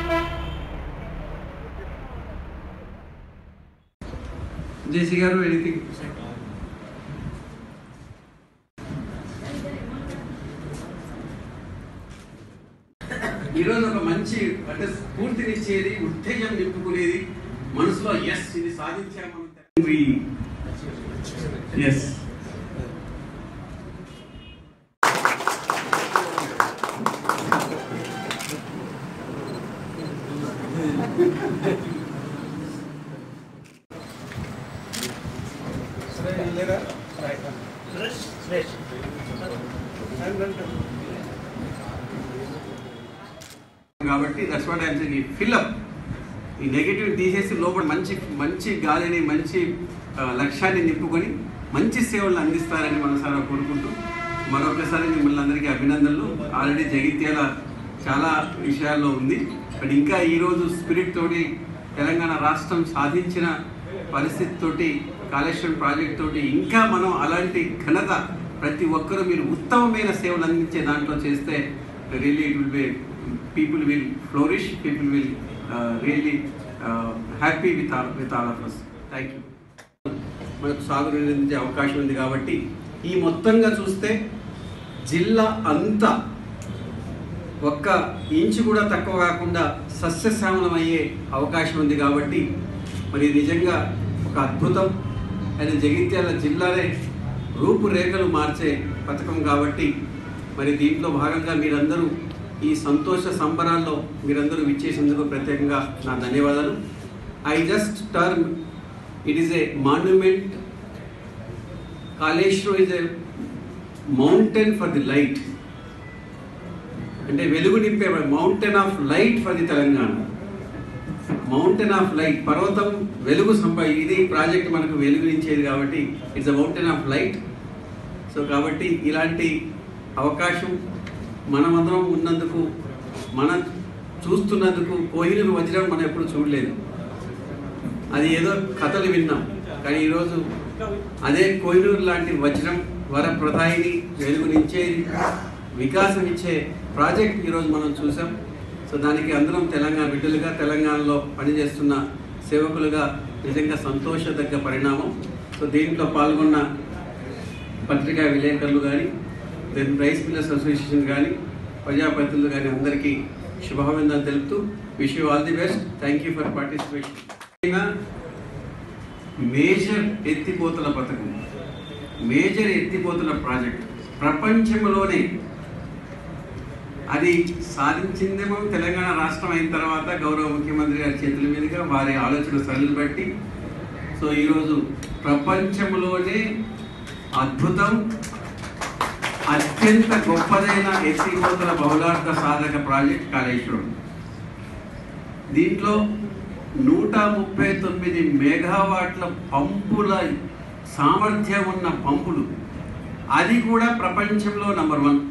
జేసీ గారు ఎనీథింగ్ ఈరోజు ఒక మంచి అంటే స్ఫూర్తినిచ్చేది ఉత్తేజం నింపుకునేది మనసులో ఎస్ ఇది సాధించాము ఎస్ కాబట్టి దట్స్ వాట్ ఐఎమ్ ఈ ఫిల్అప్ ఈ నెగిటివ్ తీసేసి లోపల మంచి మంచి గాలిని మంచి ఆ, లక్ష్యాన్ని నింపుకొని మంచి సేవలను అందిస్తారని మనసారా కోరుకుంటూ మరొకసారి మిమ్మల్ని అందరికీ అభినందనలు ఆల్రెడీ జగిత్యాల చాలా విషయాల్లో ఉంది బట్ ఇంకా ఈరోజు స్పిరిట్ తోటి తెలంగాణ రాష్ట్రం సాధించిన పరిస్థితి తోటి కాళేశ్వరం ప్రాజెక్ట్ తోటి ఇంకా మనం అలాంటి ఘనత ప్రతి ఒక్కరూ మీరు ఉత్తమమైన సేవలు అందించే దాంట్లో చేస్తే really it will be people will flourish people will really happy with all with all of us thank you మనకు సాగు అందించే అవకాశం ఉంది కాబట్టి ఈ మొత్తంగా చూస్తే జిల్లా అంతా ఒక్క ఇంచు కూడా తక్కువ కాకుండా సస్యశ్యామలం అయ్యే అవకాశం ఉంది కాబట్టి మరి నిజంగా ఒక అద్భుతం అయిన జగిత్యాల జిల్లానే రూపురేఖలు మార్చే పథకం కాబట్టి మరి దీంట్లో భాగంగా మీరందరూ ఈ సంతోష సంబరాల్లో మీరందరూ విచ్చేసేందుకు ప్రత్యేకంగా నా ధన్యవాదాలు I just term it is a monument Kaleshwaram is a mountain for the light అంటే వెలుగు నింపే mountain of light for the Telangana mountain of light పర్వతం వెలుగు సంపా ఇది ప్రాజెక్ట్ మనకు వెలుగునిచ్చేది కాబట్టి it's a mountain of light so కాబట్టి ఇలాంటి అవకాశం మనమందరం ఉన్నందుకు మనం చూస్తున్నందుకు కోహినూరు వజ్రం మనం ఎప్పుడు చూడలేదు అది ఏదో కథలు విన్నాం కానీ ఈరోజు అదే కోహినూరు లాంటి వజ్రం వరప్రదాయిని వెలుగునిచ్చేది వికాసం ఇచ్చే ప్రాజెక్ట్ ఈరోజు మనం చూసాం సో దానికి అందరం తెలంగాణ బిడ్డలుగా తెలంగాణలో పనిచేస్తున్న సేవకులుగా నిజంగా సంతోషదగ్గ పరిణామం సో దీంట్లో పాల్గొన్న పత్రికా విలేకరులు కానీ దెన్ రైస్ మిల్లర్స్ అసోసియేషన్ కానీ ప్రజాప్రతినిధులు కానీ అందరికీ శుభాభినందనలు తెలుపుతూ wish you all the best thank you for participation major ఎత్తిపోతల పథకం మేజర్ ఎత్తిపోతల ప్రాజెక్ట్ ప్రపంచంలోనే అది సాధించిందేమో తెలంగాణ రాష్ట్రం అయిన తర్వాత గౌరవ ముఖ్యమంత్రి గారి చేతుల మీదుగా వారి ఆలోచన సరళి బట్టి సో ఈరోజు ప్రపంచంలోనే అద్భుతం అత్యంత గొప్పదైన ఎత్తిపోతల బహుళార్థ సాధక ప్రాజెక్ట్ కాళేశ్వరం దీంట్లో నూట ముప్పై తొమ్మిది మెగావాట్ల పంపుల సామర్థ్యం ఉన్న పంపులు అది కూడా ప్రపంచంలో నంబర్ వన్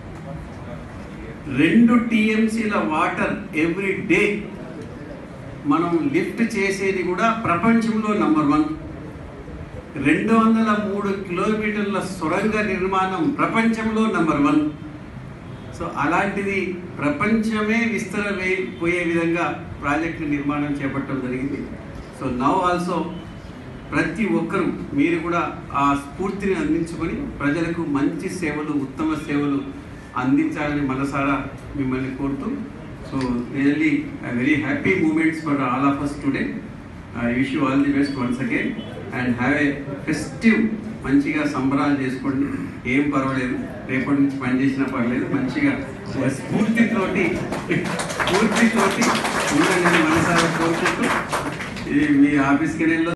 రెండు టీఎంసీల వాటర్ ఎవ్రీ డే మనం లిఫ్ట్ చేసేది కూడా ప్రపంచంలో నంబర్ వన్ రెండు వందల మూడు కిలోమీటర్ల సొరంగ నిర్మాణం ప్రపంచంలో నంబర్ వన్ సో అలాంటిది ప్రపంచమే విస్తరపోయే విధంగా ప్రాజెక్టు నిర్మాణం చేపట్టడం జరిగింది సో నవ్ ఆల్సో ప్రతి ఒక్కరూ మీరు కూడా ఆ స్ఫూర్తిని అందించుకొని ప్రజలకు మంచి సేవలు ఉత్తమ సేవలు అందించాలని మనసారా మిమ్మల్ని కోరుతూ so really very happy moments for all of us today I wish you all the best once again and have a festive మంచిగా సంబరాలు చేసుకోండి ఏం పర్వాలేదు రేపటి నుంచి పని చేసినా పర్లేదు మంచిగా ఒక స్ఫూర్తితోటి స్ఫూర్తితోటి ఉండాలని మనసారా కోరుకుంటూ ఇది మీ ఆఫీస్కి వెళ్ళి